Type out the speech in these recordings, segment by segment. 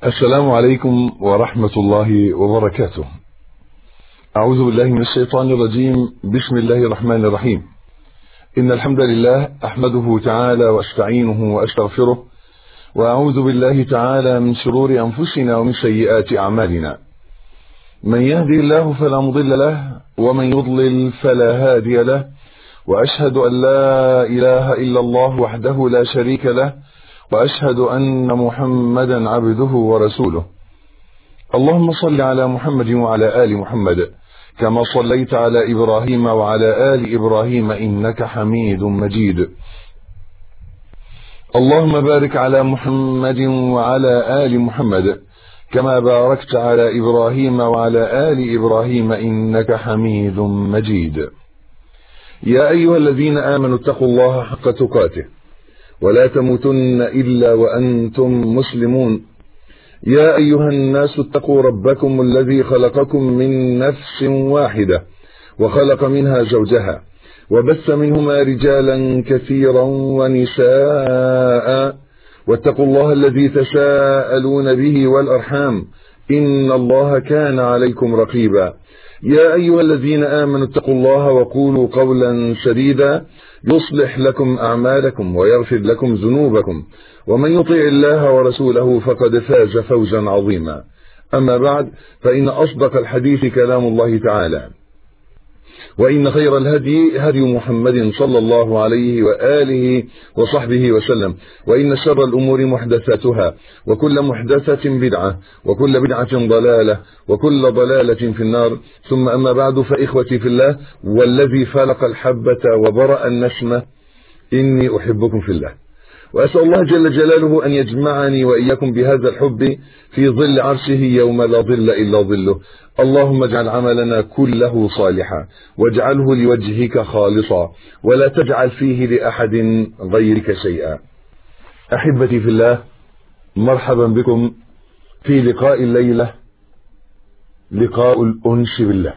السلام عليكم ورحمة الله وبركاته أعوذ بالله من الشيطان الرجيم بسم الله الرحمن الرحيم إن الحمد لله أحمده تعالى وأستعينه وأستغفره وأعوذ بالله تعالى من شرور أنفسنا ومن سيئات أعمالنا من يهدي الله فلا مضل له ومن يضلل فلا هادي له وأشهد أن لا إله إلا الله وحده لا شريك له وأشهد أن محمدا عبده ورسوله اللهم صل على محمد وعلى آل محمد كما صليت على إبراهيم وعلى آل إبراهيم إنك حميد مجيد اللهم بارك على محمد وعلى آل محمد كما باركت على إبراهيم وعلى آل إبراهيم إنك حميد مجيد يا أيها الذين آمنوا اتقوا الله حق تقاته ولا تموتن إلا وأنتم مسلمون يا أيها الناس اتقوا ربكم الذي خلقكم من نفس واحدة وخلق منها زوجها وبث منهما رجالا كثيرا ونساء واتقوا الله الذي تساءلون به والأرحام إن الله كان عليكم رقيبا يا أيها الذين آمنوا اتقوا الله وقولوا قولا سديدا يصلح لكم أعمالكم ويغفر لكم ذنوبكم ومن يطيع الله ورسوله فقد فاز فوزا عظيما أما بعد فإن أصدق الحديث كلام الله تعالى وإن خير الهدي هدي محمد صلى الله عليه وآله وصحبه وسلم وإن شر الأمور محدثاتها وكل محدثة بدعة وكل بدعة ضلالة وكل ضلالة في النار ثم أما بعد فإخوتي في الله والذي فلق الحبة وبرأ النسمة إني أحبكم في الله وأسأل الله جل جلاله أن يجمعني وإياكم بهذا الحب في ظل عرشه يوم لا ظل إلا ظله اللهم اجعل عملنا كله صالحا واجعله لوجهك خالصا ولا تجعل فيه لأحد غيرك شيئا أحبتي في الله مرحبا بكم في لقاء الليلة لقاء الأنس بالله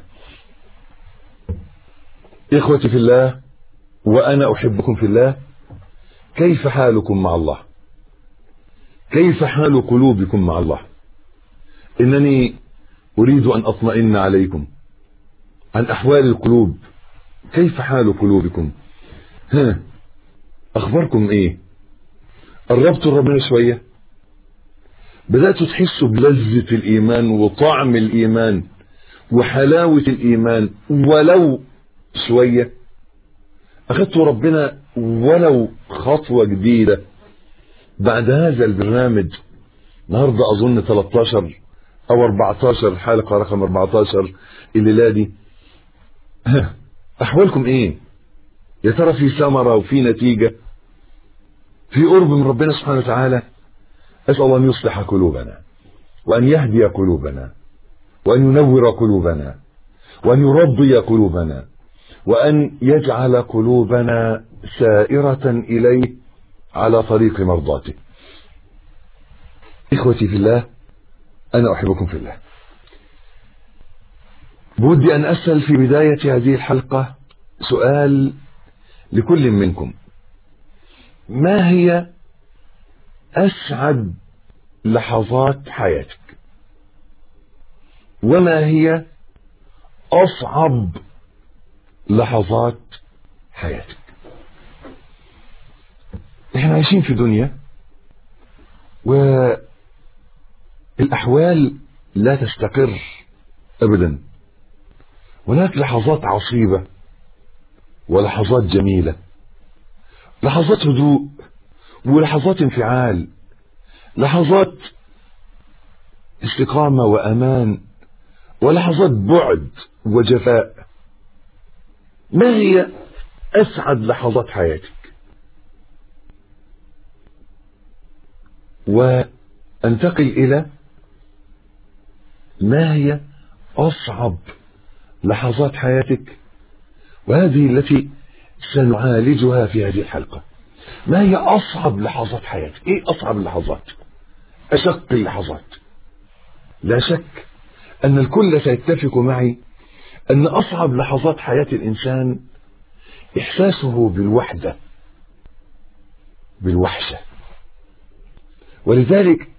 إخوتي في الله وأنا أحبكم في الله كيف حالكم مع الله كيف حال قلوبكم مع الله إنني أريد أن أطمئن عليكم عن أحوال القلوب كيف حال قلوبكم ها أخباركم إيه قربتوا ربنا شوية بدأتوا تحسوا بلذة الإيمان وطعم الإيمان وحلاوة الإيمان ولو شوية أخذتوا ربنا ولو خطوة جديدة بعد هذا البرنامج النهاردة أظن 13 أو 14 حلقة رقم 14 الليلة دي أحوالكم إيه يا ترى في ثمرة وفي نتيجة في قرب من ربنا سبحانه وتعالى أسأل الله أن يصلح قلوبنا وأن يهدي قلوبنا وأن ينور قلوبنا وأن يرضي قلوبنا وأن يجعل قلوبنا سائرة إليه على طريق مرضاته إخوتي في الله أنا أحبكم في الله بودي أن أسأل في بداية هذه الحلقة سؤال لكل منكم ما هي أسعد لحظات حياتك وما هي أصعب لحظات حياتك احنا عايشين في دنيا والأحوال لا تستقر أبدا هناك لحظات عصيبة ولحظات جميلة لحظات هدوء ولحظات انفعال لحظات استقامة وأمان ولحظات بعد وجفاء ما هي أسعد لحظات حياتك وانتقل إلى ما هي أصعب لحظات حياتك وهذه التي سنعالجها في هذه الحلقة ما هي أصعب لحظات حياتك إيه أصعب اللحظات أشق اللحظات لا شك أن الكل سيتفق معي أن أصعب لحظات حياة الإنسان إحساسه بالوحدة بالوحشة ولذلك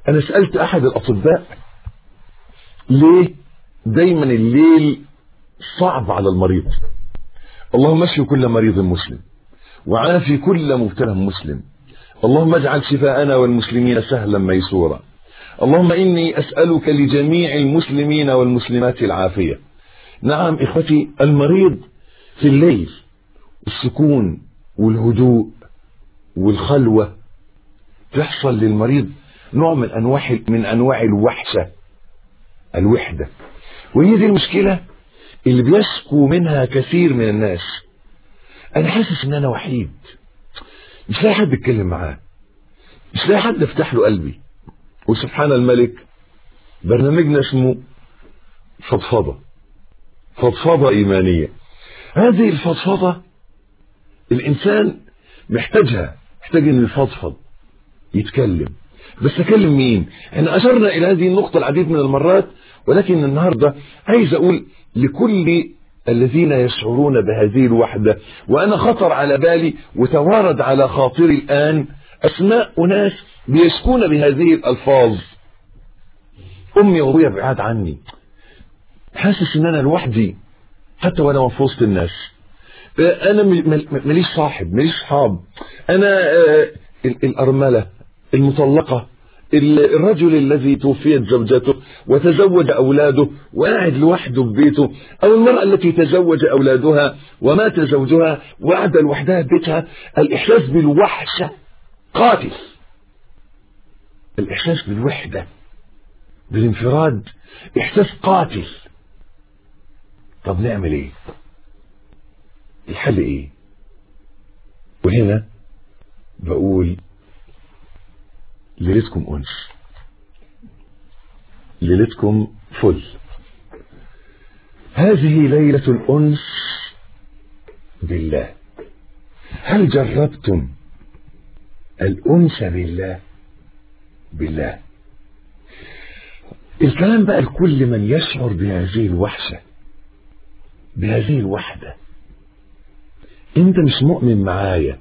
انا سألت احد الاطباء ليه دايما الليل صعب على المريض اللهم اشف كل مريض مسلم وعافي كل مبتلى مسلم اللهم اجعل شفاءنا والمسلمين سهلا ميسورا اللهم اني اسالك لجميع المسلمين والمسلمات العافيه نعم اخوتي المريض في الليل السكون والهدوء والخلوه تحصل للمريض نوع من انواع من انواع الوحشه الوحده وهي دي المشكله اللي بيشكو منها كثير من الناس انا حاسس ان انا وحيد مش لاقي حد اتكلم معاه مش لاقي حد افتح له قلبي وسبحان الملك برنامجنا اسمه فضفضة فضفضة إيمانية هذه الفضفضة الإنسان محتاجها محتاج إنه يفضفض يتكلم بس أكلم مين؟ احنا أشرنا إلى هذه النقطة العديد من المرات ولكن النهاردة عايز أقول لكل الذين يشعرون بهذه الوحدة وأنا خطر على بالي وتوارد على خاطري الآن أسماء أناس بيشكون بهذه الألفاظ أمي وأبويا بعاد عني حاسس إن أنا لوحدي حتى وأنا في وسط الناس أنا ماليش صاحب ماليش صحاب أنا الأرملة المطلقة الرجل الذي توفيت زوجته وتزوج أولاده وقاعد لوحده في بيته أو المرأة التي تزوج أولادها ومات زوجها وقعد لوحدها في بيتها الإحساس بالوحشة قاتل الإحساس بالوحدة بالانفراد إحساس قاتل طب نعمل إيه الحل إيه وهنا بقول ليلتكم أنس ليلتكم فل هذه ليلة الأنس بالله هل جربتم الأنس بالله بالله الكلام بقى لكل من يشعر بهذه الوحشة بهذه الوحدة انت مش مؤمن معايا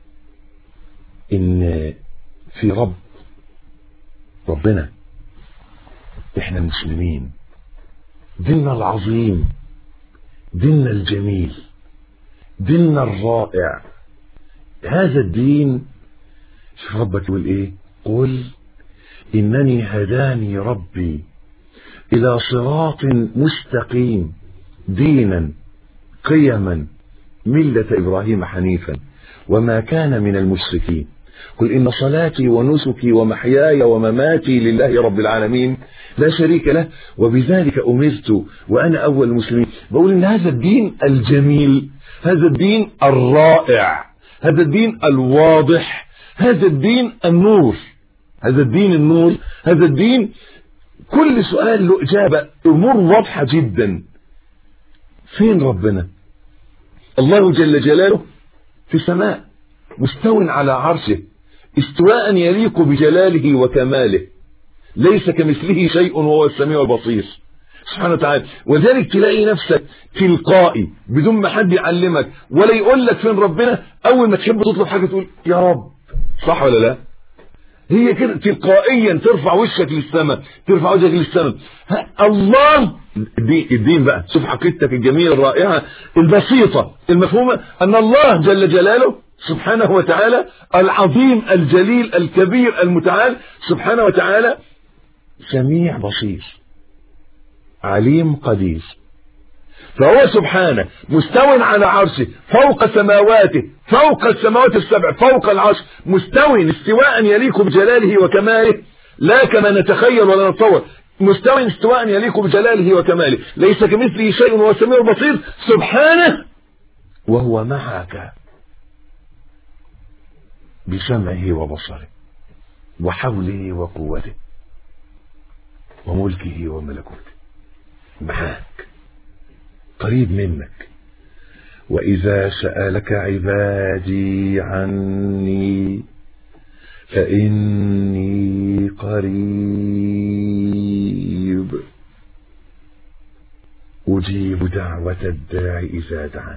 ان في رب ربنا احنا مسلمين ديننا العظيم ديننا الجميل ديننا الرائع هذا الدين شوف ربك يقول ايه قل انني هداني ربي الى صراط مستقيم دينا قيما مله ابراهيم حنيفا وما كان من المشركين قل إن صلاتي ونسكي ومحياي ومماتي لله رب العالمين لا شريك له وبذلك أمرت وأنا أول المسلمين بقول إن هذا الدين الجميل هذا الدين الرائع هذا الدين الواضح هذا الدين النور هذا الدين النور هذا الدين كل سؤال له إجابة أمور واضحة جدا فين ربنا الله جل جلاله في السماء مستو على عرشه استواء يليق بجلاله وكماله ليس كمثله شيء وهو السميع البصير سبحانه وتعالى وذلك تلاقي نفسك تلقائي بدون ما حد يعلمك ولا يقول لك فين ربنا اول ما تحب تطلب حاجه تقول يا رب صح ولا لا هي كده تلقائيا ترفع وشك للسماء ترفع وجهك للسماء الله دي الدين بقى شوف عقيدتك الجميله الرائعه البسيطه المفهومه ان الله جل جلاله سبحانه وتعالى العظيم الجليل الكبير المتعال سبحانه وتعالى سميع بصير عليم قدير فهو سبحانه مستو على عرشه فوق سماواته فوق السماوات السبع فوق العرش مستو استواء يليق بجلاله وكماله لا كما نتخيل ولا نتصور مستو استواء يليق بجلاله وكماله ليس كمثله شيء وهو السميع البصير سبحانه وهو معك بسمعه وبصره وحوله وقوته وملكه وملكوته معاك قريب منك وإذا سألك عبادي عني فإني قريب أجيب دعوة الداع إذا دعان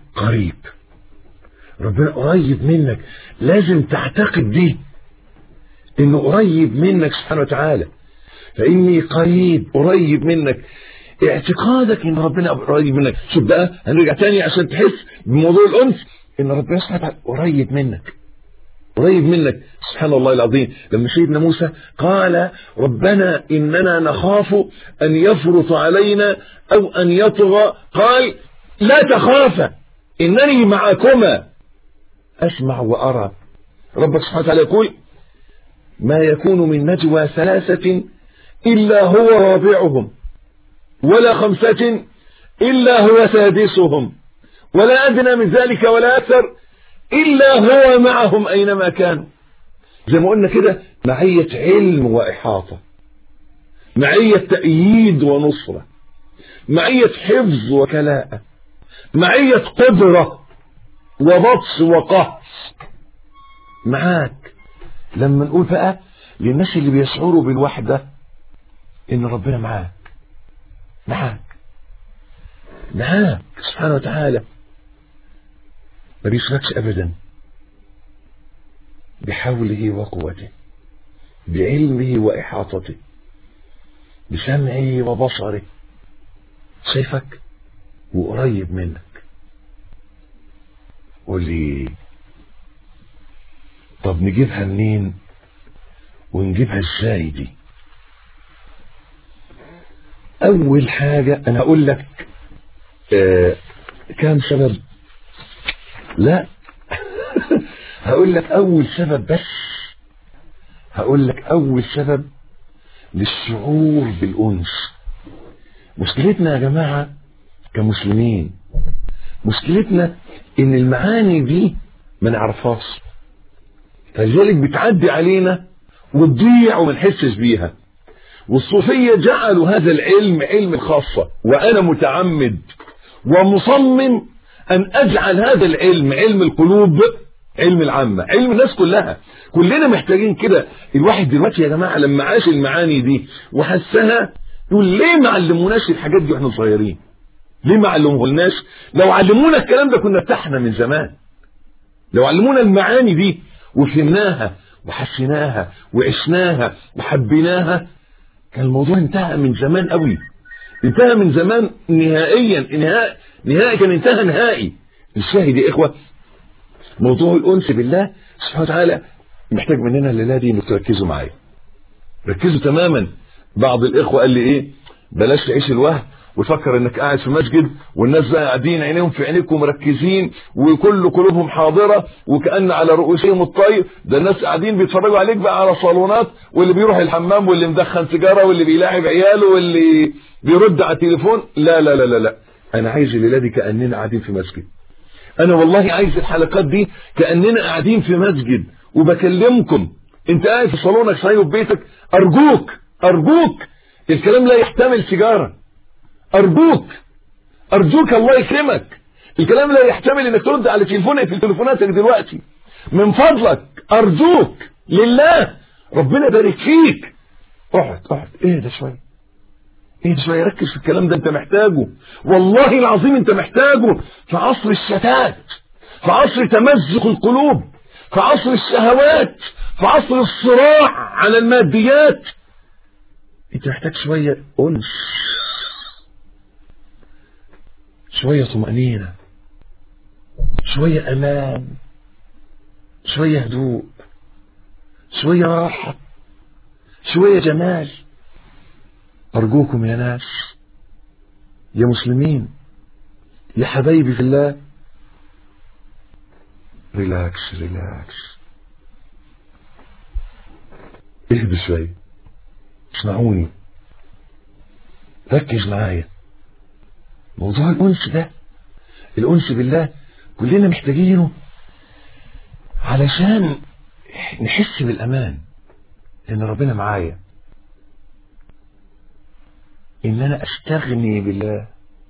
قريب ربنا قريب منك لازم تعتقد دي انه قريب منك سبحانه وتعالى فاني قريب قريب منك اعتقادك ان ربنا قريب منك شوف بقى هنرجع تاني عشان تحس بموضوع الانس ان ربنا سبحانه وتعالى قريب منك قريب منك سبحان الله العظيم لما سيدنا موسى قال ربنا اننا نخاف ان يفرط علينا او ان يطغى قال لا تخافا انني معكما اسمع وارى ربك سبحانه وتعالى يقول ما يكون من نجوى ثلاثة إلا هو رابعهم ولا خمسة إلا هو سادسهم ولا أدنى من ذلك ولا أكثر إلا هو معهم أينما كانوا زي ما قلنا كده معية علم وإحاطة معية تأييد ونصرة معية حفظ وكلاءة معية قدرة وبطش وقهر معاك لما نقول بقى للناس اللي بيشعروا بالوحدة ان ربنا معاك معاك معاك سبحانه وتعالى ما بيسرقش ابدا بحوله وقوته بعلمه واحاطته بسمعه وبصره شايفك وقريب منك قول لي طب نجيبها منين ونجيبها ازاي دي اول حاجة انا هقول لك آه كام سبب لا هقول لك اول سبب بس هقول لك اول سبب للشعور بالانس مشكلتنا يا جماعة كمسلمين مشكلتنا ان المعاني دي ما نعرفهاش فلذلك بتعدي علينا وتضيع وما نحسش بيها والصوفية جعلوا هذا العلم علم الخاصة وأنا متعمد ومصمم أن أجعل هذا العلم علم القلوب علم العامة علم الناس كلها كلنا محتاجين كده الواحد دلوقتي يا جماعة لما عاش المعاني دي وحسها يقول ليه ما علموناش الحاجات دي واحنا صغيرين ليه ما علموهولناش لو علمونا الكلام ده كنا ارتحنا من زمان لو علمونا المعاني دي وفهمناها وحسيناها وعشناها وحبيناها كان الموضوع انتهى من زمان قوي انتهى من زمان نهائيا نهائي نهائي كان انتهى نهائي الشاهد يا اخوه موضوع الانس بالله سبحانه وتعالى محتاج مننا الليله دي انكم تركزوا معايا ركزوا تماما بعض الاخوه قال لي ايه بلاش تعيش الوهم وتفكر انك قاعد في مسجد والناس بقى قاعدين عينيهم في عينيك ومركزين وكل قلوبهم حاضره وكان على رؤوسهم الطير ده الناس قاعدين بيتفرجوا عليك بقى على صالونات واللي بيروح الحمام واللي مدخن سيجاره واللي بيلاعب عياله واللي بيرد على التليفون لا لا لا لا لا انا عايز الليله دي كاننا قاعدين في مسجد انا والله عايز الحلقات دي كاننا قاعدين في مسجد وبكلمكم انت قاعد في صالونك صحيح في بيتك ارجوك ارجوك الكلام لا يحتمل سيجاره ارجوك ارجوك الله يكرمك الكلام لا يحتمل انك ترد على تليفونك في تليفوناتك دلوقتي من فضلك ارجوك لله ربنا يبارك فيك اقعد اقعد اهدى شويه اهدى شويه ركز في الكلام ده انت محتاجه والله العظيم انت محتاجه في عصر الشتات في عصر تمزق القلوب في عصر الشهوات في عصر الصراع على الماديات انت محتاج شويه انس شوية طمأنينة شوية أمان شوية هدوء شوية راحة شوية جمال أرجوكم يا ناس يا مسلمين يا حبايبي في الله ريلاكس ريلاكس اهدوا شوية اسمعوني ركز معايا موضوع الأنس ده الأنس بالله كلنا محتاجينه علشان نحس بالأمان إن ربنا معايا إن أنا أستغني بالله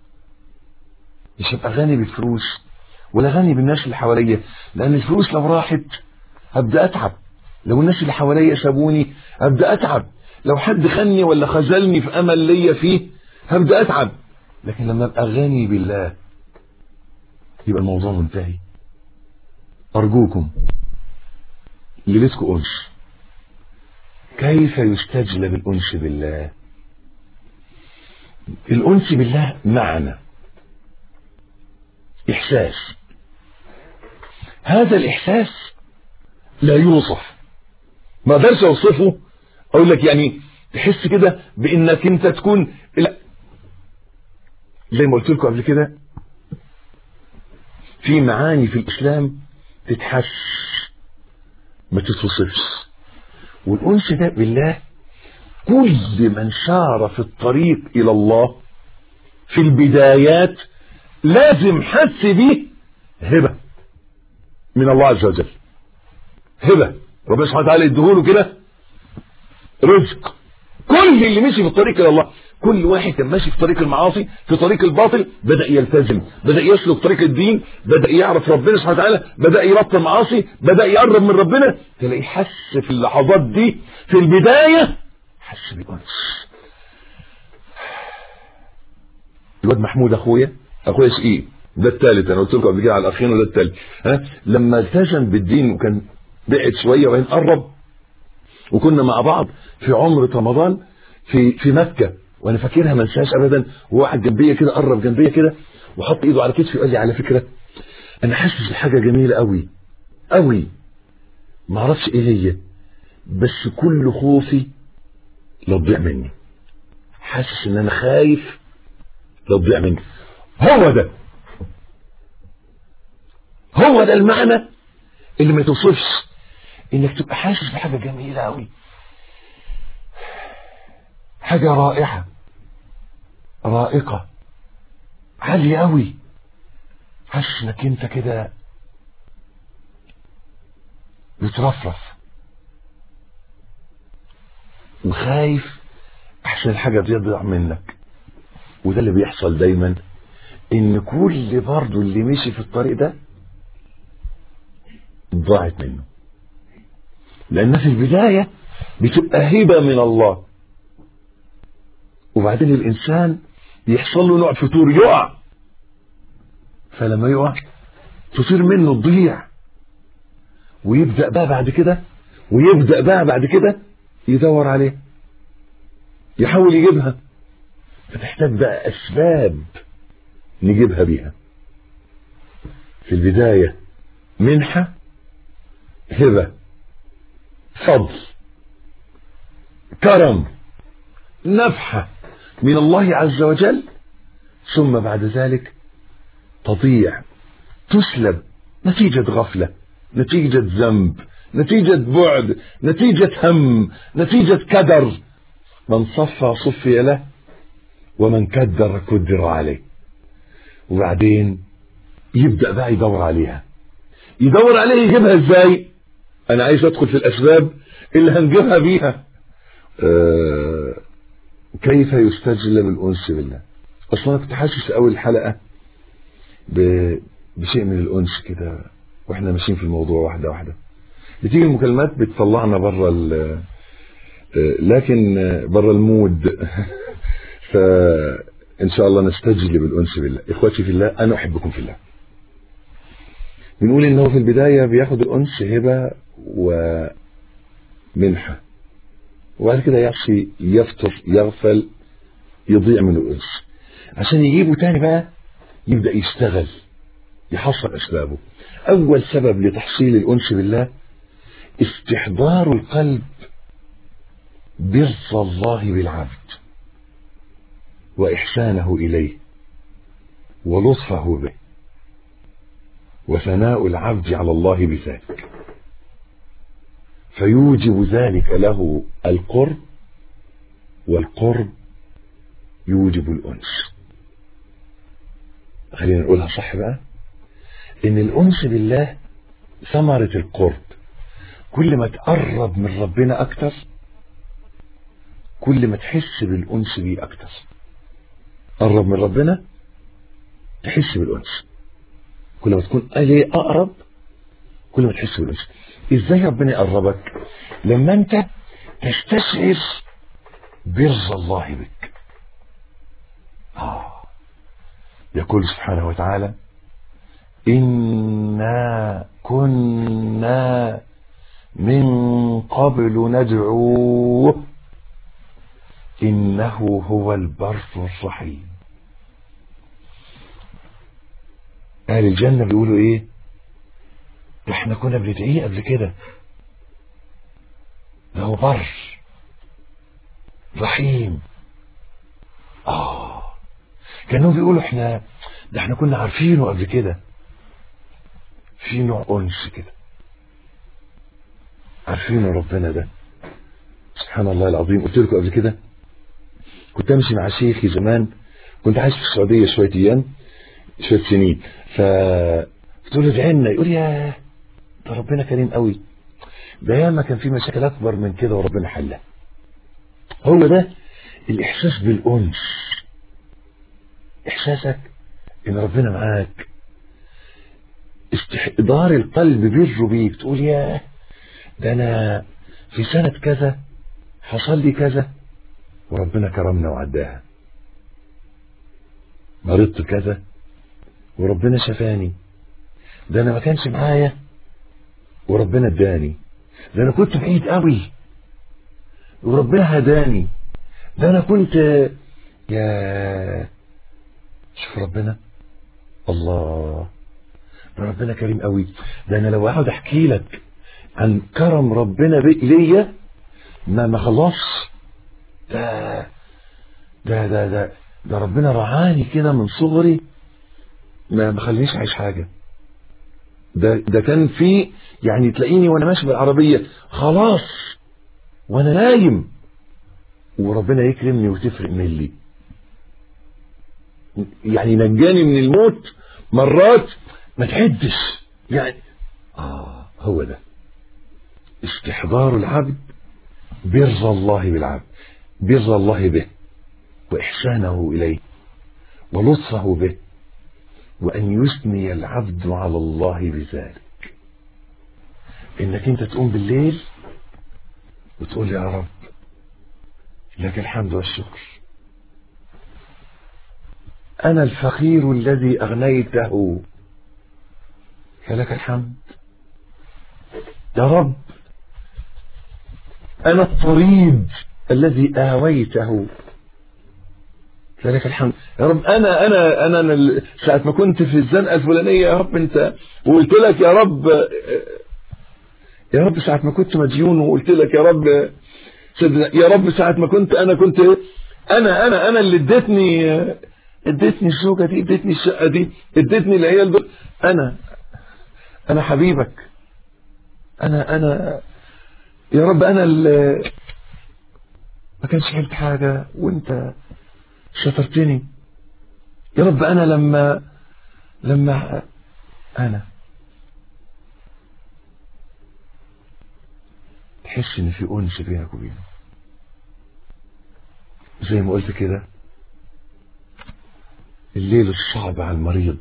مش هبقى غني بالفلوس ولا غني بالناس اللي حواليا لأن الفلوس لو راحت هبدأ أتعب لو الناس اللي حواليا سابوني هبدأ أتعب لو حد خني ولا خذلني في أمل ليا فيه هبدأ أتعب لكن لما ابقى غني بالله يبقى الموضوع منتهي ارجوكم ليلتكم انس كيف يستجلب الأنس بالله الأنس بالله معنى إحساس هذا الإحساس لا يوصف ما اقدرش اوصفه اقول لك يعني تحس كده بانك انت تكون لا زي ما قلت لكم قبل كده في معاني في الاسلام تتحس ما تتوصفش والانس ده بالله كل من سار في الطريق الى الله في البدايات لازم حس به هبه من الله عز وجل هبه ربنا سبحانه وتعالى يديهوله كده رزق كل اللي مشي في الطريق الى الله كل واحد كان ماشي في طريق المعاصي في طريق الباطل بدا يلتزم بدا يسلك طريق الدين بدا يعرف ربنا سبحانه وتعالى بدا يبطل معاصي بدا يقرب من ربنا تلاقيه حس في اللحظات دي في البدايه حس بالانس الواد محمود اخويا اخويا شقيق ده الثالث انا قلت لكم قبل كده على الاخين وده الثالث ها لما التزم بالدين وكان بعد شويه وبعدين قرب وكنا مع بعض في عمرة رمضان في في مكة وانا فاكرها ما انساهاش ابدا وواحد جنبيا كده قرب جنبيا كده وحط ايده على كتفي وقال لي على فكرة انا حاسس بحاجة جميلة قوي قوي ما اعرفش ايه هي بس كل خوفي لا تضيع مني حاسس ان انا خايف لا تضيع مني هو ده هو ده المعنى اللي ما توصفش انك تبقى حاسس بحاجه جميله قوي حاجه رائعه رائقه عاليه قوي حاسس انك انت كده بترفرف وخايف احسن الحاجه دي تضيع منك وده اللي بيحصل دايما ان كل برضه اللي مشي في الطريق ده ضاعت منه لأن في البداية بتبقى هبة من الله وبعدين الإنسان يحصل له نوع فتور يقع فلما يقع تطير منه تضيع ويبدأ بقى بعد كده ويبدأ بقى بعد كده يدور عليه يحاول يجيبها فتحتاج بقى أسباب نجيبها بيها في البداية منحة هبة فضل كرم نفحة من الله عز وجل ثم بعد ذلك تضيع تسلب نتيجة غفلة نتيجة ذنب نتيجة بعد نتيجة هم نتيجة كدر من صفى صفي له ومن كدر كدر عليه وبعدين يبدأ بقى يدور عليها يدور عليها يجيبها ازاي انا عايز ادخل في الاسباب اللي هنجيبها بيها آه كيف يستجلب الانس بالله اصلا انا كنت حاسس اول الحلقه بشيء من الانس كده واحنا ماشيين في الموضوع واحده واحده بتيجي المكالمات بتطلعنا بره لكن بره المود فان شاء الله نستجلب الانس بالله اخواتي في الله انا احبكم في الله بنقول انه في البدايه بياخد الانس هبه ومنحه وبعد كده يعصي يفتر يغفل يضيع من الانس عشان يجيبه تاني بقى يبدا يشتغل يحصل اسبابه اول سبب لتحصيل الانس بالله استحضار القلب بر الله بالعبد واحسانه اليه ولطفه به وثناء العبد على الله بذلك فيوجب ذلك له القرب والقرب يوجب الأنس خلينا نقولها صح بقى إن الأنس بالله ثمرة القرب كل ما تقرب من ربنا أكتر كل ما تحس بالأنس بيه أكتر قرب من ربنا تحس بالأنس كل ما تكون عليه أقرب كل ما تحس بالأنس إزاي ربنا يقربك لما أنت تستشعر بر الله بك آه. يقول سبحانه وتعالى إنا كنا من قبل ندعوه إنه هو البر الرحيم أهل الجنة بيقولوا إيه ده احنا كنا بندعيه قبل كده ده هو بر رحيم آه كانوا بيقولوا احنا ده احنا كنا عارفينه قبل كده في نوع أنس كده عارفين ربنا ده سبحان الله العظيم قلت لكم قبل كده كنت امشي مع شيخي زمان كنت عايش في السعوديه شويه ايام شويه سنين ف قلت له ادعي لنا يقول يا ده ربنا كريم قوي ده ياما كان في مشاكل اكبر من كده وربنا حلها هو ده الاحساس بالانس احساسك ان ربنا معاك استحضار القلب بره بيك تقول ياه ده انا في سنة كذا حصل لي كذا وربنا كرمنا وعداها مرضت كذا وربنا شفاني ده انا ما كانش معايا وربنا اداني ده انا كنت بعيد قوي وربنا هداني ده انا كنت يا شوف ربنا الله ده ربنا كريم قوي ده انا لو اقعد احكي لك عن كرم ربنا ليا ما ما خلصش ده ده ده ده ده ربنا رعاني كده من صغري ما ما خلينيش اعيش حاجه ده ده كان في يعني تلاقيني وانا ماشي بالعربيه خلاص وانا نايم وربنا يكرمني وتفرق ملي يعني نجاني من الموت مرات ما تعدش يعني اه هو ده استحضار العبد بر الله بالعبد بر الله به وإحسانه إليه ولطفه به وأن يثني العبد على الله بذلك إنك أنت تقوم بالليل وتقول يا رب لك الحمد والشكر أنا الفقير الذي أغنيته فلك الحمد يا رب أنا الطريد الذي آويته فلك الحمد يا رب أنا أنا أنا, أنا ساعة ما كنت في الزنقة الفلانية يا رب أنت وقلت لك يا رب يا رب ساعة ما كنت مديون وقلت لك يا رب يا رب ساعة ما كنت أنا كنت أنا أنا أنا اللي اديتني اديتني الزوجة دي اديتني الشقة دي اديتني العيال دول أنا أنا حبيبك أنا أنا يا رب أنا اللي ما كانش حلت حاجة وأنت شطرتني يا رب أنا لما لما أنا تحس إن في أنس بينك وبينه زي ما قلت كده الليل الصعب على المريض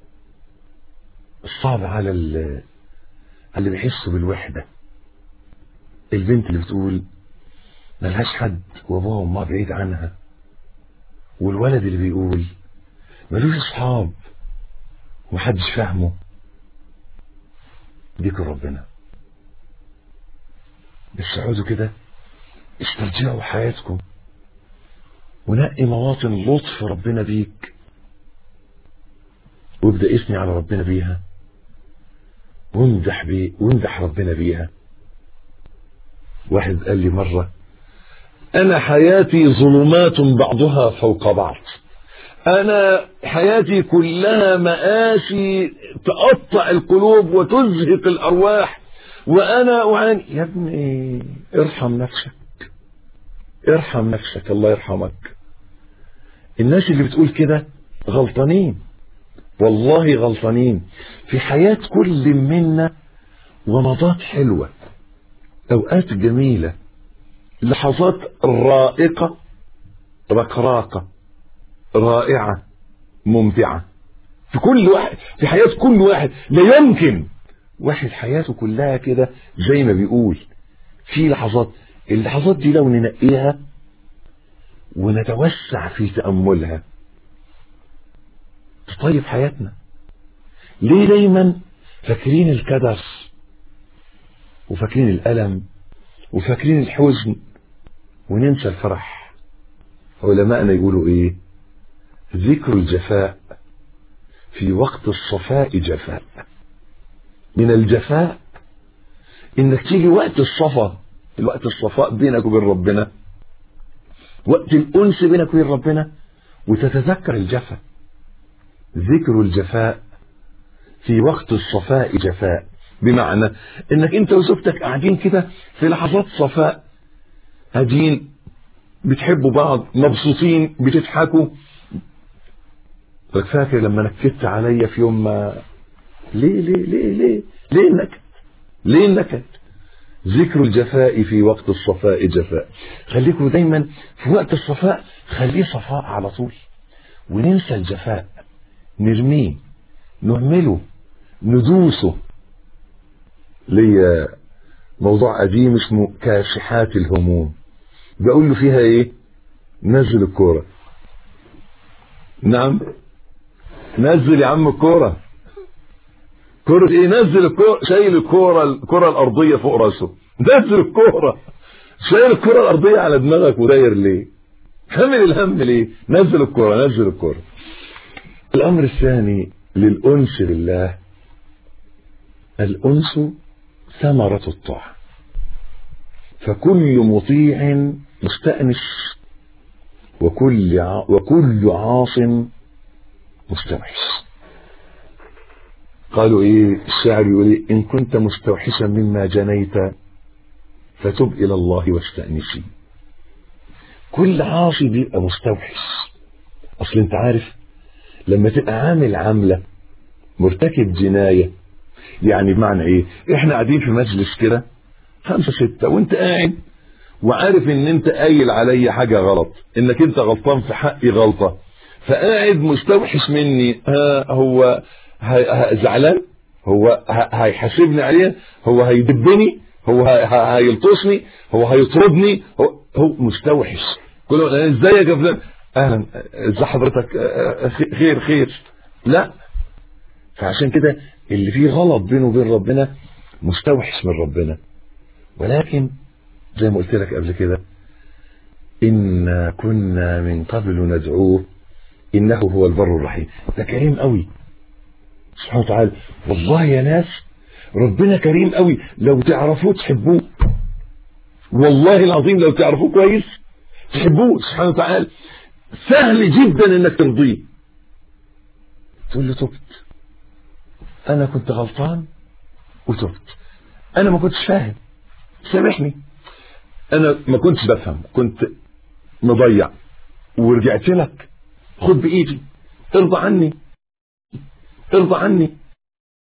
الصعب على اللي بيحس بالوحدة البنت اللي بتقول ملهاش حد وابوها وامها بعيد عنها والولد اللي بيقول ملوش اصحاب ومحدش فاهمه ذكر ربنا بس اقعدوا كده استرجعوا حياتكم ونقي مواطن لطف ربنا بيك وابدأ اثني على ربنا بيها وامدح بيه وامدح ربنا بيها واحد قال لي مرة أنا حياتي ظلمات بعضها فوق بعض أنا حياتي كلها مآسي تقطع القلوب وتزهق الأرواح وأنا وعن يا ابني ارحم نفسك ارحم نفسك الله يرحمك الناس اللي بتقول كده غلطانين والله غلطانين في حياة كل منا ومضات حلوة أوقات جميلة لحظات رائقة رقراقة رائعة ممتعة في كل واحد في حياة كل واحد لا يمكن واحد حياته كلها كده زي ما بيقول في لحظات اللحظات دي لو ننقيها ونتوسع في تأملها تطيب حياتنا ليه دايما فاكرين الكدر وفاكرين الألم وفاكرين الحزن وننسى الفرح علماءنا يقولوا ايه ذكر الجفاء في وقت الصفاء جفاء من الجفاء انك تيجي وقت الصفا الوقت الصفاء بينك وبين ربنا وقت الانس بينك وبين ربنا وتتذكر الجفا ذكر الجفاء في وقت الصفاء جفاء بمعنى انك انت وزوجتك قاعدين كده في لحظات صفاء هادين بتحبوا بعض مبسوطين بتضحكوا فاكر لما نكدت عليا في يوم ما ليه ليه ليه ليه ليه النكد ليه النكد ذكر الجفاء في وقت الصفاء جفاء خليكم دايما في وقت الصفاء خليه صفاء على طول وننسى الجفاء نرميه نهمله ندوسه ليا موضوع قديم اسمه كاشحات الهموم بقول له فيها ايه نزل الكورة نعم نزل يا عم الكورة كرة ايه نزل الكورة شايل الكورة الكرة الارضية فوق راسه نزل الكورة شايل الكرة الارضية على دماغك وداير ليه حمل الهم ليه نزل الكورة نزل الكورة الامر الثاني للانس بالله الانس ثمرة الطاعة فكل مطيع مستأنس وكل ع... وكل عاص مستوحش قالوا ايه الشاعر يقول إيه ان كنت مستوحشا مما جنيت فتب الى الله واستأنسي كل عاصي بيبقى مستوحش اصل انت عارف لما تبقى عامل عاملة مرتكب جناية يعني بمعنى ايه احنا قاعدين في مجلس كده خمسة ستة وانت قاعد وعارف ان انت قايل علي حاجة غلط انك انت غلطان في حقي غلطة فقاعد مستوحش مني ها هو زعلان هو هيحاسبني عليه هو هيدبني هو هيلطشني هو هيطردني هو, هو مستوحش كل ازيك يا فلان اهلا ازي حضرتك خير خير لا فعشان كده اللي فيه غلط بينه وبين ربنا مستوحش من ربنا ولكن زي ما قلت لك قبل كده إنا كنا من قبل ندعوه إنه هو البر الرحيم ده كريم قوي سبحانه وتعالى والله يا ناس ربنا كريم قوي لو تعرفوه تحبوه والله العظيم لو تعرفوه كويس تحبوه سبحانه وتعالى سهل جدا انك ترضيه تقول له تبت انا كنت غلطان وتبت انا ما كنتش فاهم سامحني انا ما كنتش بفهم كنت مضيع ورجعت لك خد بايدي ارضى عني ارضى عني